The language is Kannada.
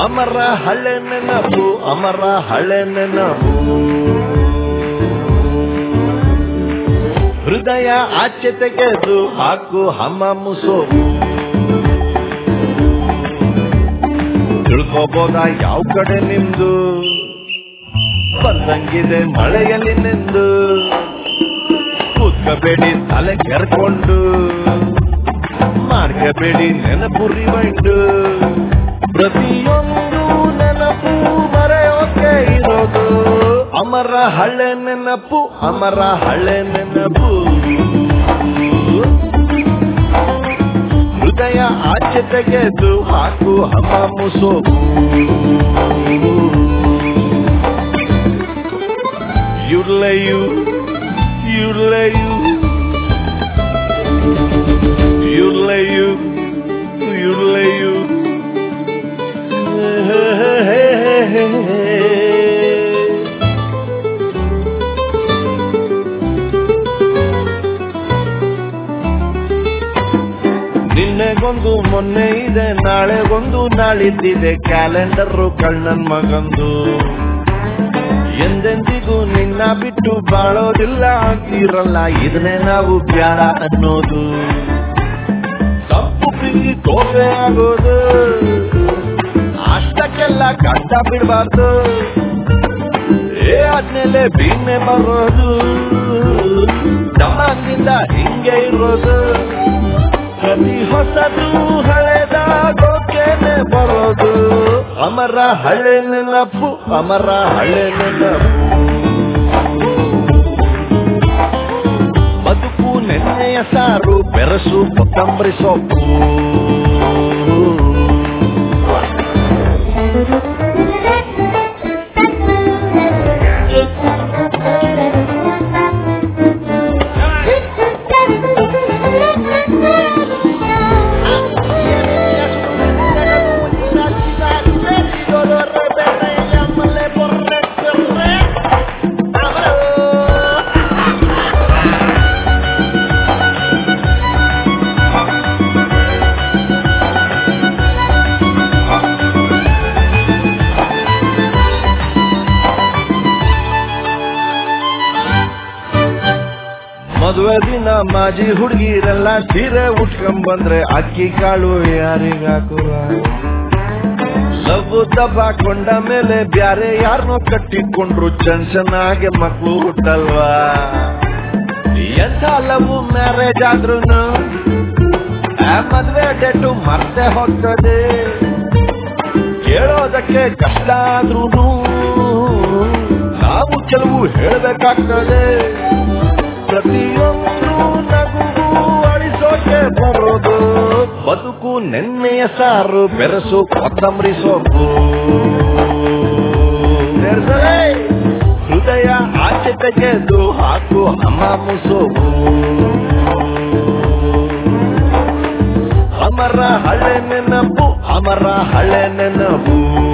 ಅಮರ ಹಳೆ ನೆನಪು ಅಮರ ಹಳೆ ನೆನಪು ಹೃದಯ ಆಚೆ ತೆಗೆದು ಹಾಕು ಹಮ ಮುಸೋವು ತಿಳ್ಕೋಬೋದ ಯಾವ ಕಡೆ ನಿಮ್ದು ಬಂದಂಗಿದೆ ಮಳೆಯಲ್ಲಿ ನಿಂದು ಕೂತ್ಕಬೇಡಿ ತಲೆ ಕೆರ್ಕೊಂಡು ಮಾಡ್ಕಬೇಡಿ ನೆನಪು ರಿವೈಂಡು ಪ್ರತಿಯೊಂದು ನೆನಪು ಮರೆಯೋಕೆ ಇರೋದು ಅಮರ ಹಳೆ ನೆನಪು ಅಮರ ಹಳೆ ನೆನಪು ಹೃದಯ ಆಚೆ ತೆಗೆದು ಹಾಕು ಹಮ ಮುಸೋವು ಯುರ್ಲೆಯು ಯುರ್ಲೆಯು ಯುರ್ಲೆಯು ಯುರ್ಲೆಯು ನಿನ್ನೆಗೊಂದು ಮೊನ್ನೆ ಇದೆ ನಾಳೆಗೊಂದು ನಾಳಿದ್ದಿದೆ ಕ್ಯಾಲೆಂಡರ್ ಕಳ್ಳನ್ ಮಗಂದು ಎಂದೆಂದಿಗೂ ನಿನ್ನ ಬಿಟ್ಟು ಬಾಳೋದಿಲ್ಲ ಅಂತೀರಲ್ಲ ಇದನ್ನೇ ನಾವು ಬ್ಯಾಡ ಅನ್ನೋದು ತಪ್ಪು ಪ್ರೀತಿ ತೋರೆ ಆಗೋದು ಅಷ್ಟಕ್ಕೆಲ್ಲ ಕಷ್ಟ ಬಿಡಬಾರ್ದು ಏ ಆದ್ಮೇಲೆ ಬೀನೆ ಬರೋದು ನಮ್ಮಿಂದ ಹಿಂಗೆ ಇರೋದು ಪ್ರತಿ ಹೊಸದು ಹಳೆದಾಗೋಕೆನೆ ಬರೋದು ಅಮರ ಹಳೆ ನೆನಪು ಅಮರ ಹಳೆ ನೆನಪು ಬದುಕು ನೆನ್ನೆಯ ಸಾರು ಬೆರಸು ಕೊತ್ತಂಬರಿ ಸೊಪ್ಪು ಮದುವೆ ದಿನ ಮಾಜಿ ಹುಡುಗಿರೆಲ್ಲ ಸೀರೆ ಉಟ್ಕೊಂಡ್ ಬಂದ್ರೆ ಅಕ್ಕಿ ಕಾಳು ಯಾರಿಗಾಕುವ ಲವ್ ದಬ್ಬಾಕೊಂಡ ಮೇಲೆ ಬ್ಯಾರೆ ಯಾರನ್ನೋ ಕಟ್ಟಿಕೊಂಡ್ರು ಚನ್ ಚೆನ್ನಾಗೆ ಮಕ್ಳು ಹುಟ್ಟಲ್ವಾ ಎಂಥ ಲವ್ ಮ್ಯಾರೇಜ್ ಆದ್ರೂನು ಆ ಮದ್ವೆ ಡೇಟು ಮರ್ತೆ ಹೋಗ್ತದೆ ಕೇಳೋದಕ್ಕೆ ಕಷ್ಟ ಆದ್ರೂನು ನಾವು ಕೆಲವು ಹೇಳ್ಬೇಕಾಗ್ತದೆ ಪ್ರತಿಯೊಂದು ನಗುವು ಅಳಿಸೋಕೆ ಬರೋದು ಬದುಕು ನೆನ್ನೆಯ ಸಾರು ಬೆರಸು ಕೊತ್ತಂಬರಿ ಸೊಪ್ಪು ಸೇರ್ಸಲೇ ಹೃದಯ ಆಚೆ ತೆಗೆದು ಹಾಕು ಹಮ ಮುಸೋವು ಅಮರ ಹಳೆ ನೆನಪು ಅಮರ ಹಳೆ ನೆನಪು